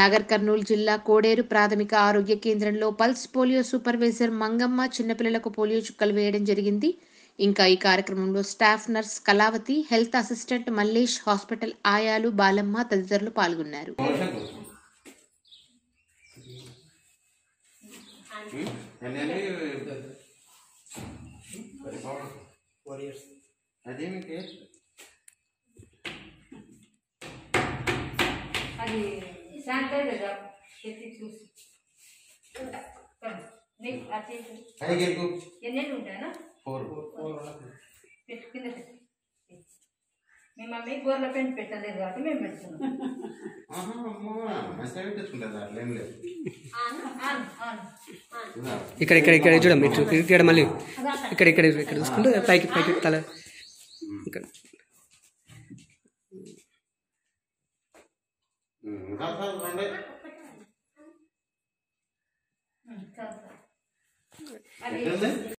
నాగర్ కర్నూలు జిల్లా కోడేరు ప్రాథమిక ఆరోగ్య కేంద్రంలో పల్స్ పోలియో సూపర్వైజర్ మంగమ్మ చిన్నపిల్లలకు పోలియో చుక్కలు వేయడం జరిగింది ఇంకా ఈ కార్యక్రమంలో staff nurse Kalavathi health assistant Mallesh hospital ఆయాలు బాలమ్మ తదితరులు పాల్గొన్నారు అదేమిటి అది శానిటైజర్ ఎత్తి చూసి నీకు అది పైకి ఎక్కు ఎన్నెన్ని ఉంటాయనా ఫోర్ పెట్టు కింద పెట్టు మీ మమ్మీ గోర్ల పెంట్ పెట్టలేదు కాబట్టి మేము పెడుతున్నాం ఆహా అమ్మా మంచిగా పెట్టేసుకుంటుంది అట్లేం లేదు ఆన్ ఆన్ ఆన్ ఇదా. ఇక్కడ ఇక్కడ ఇక్కడ చూడమ్మ ఇటు ఇక్కడ మళ్ళీ ఇక్కడ ఇక్కడ ఇక్కడ చూసుకుంటే పైకి పైకి తల ఇక్కడ ఉమ్, రా, రా, రండి. చాలు చాలు అది ఎట్లుంది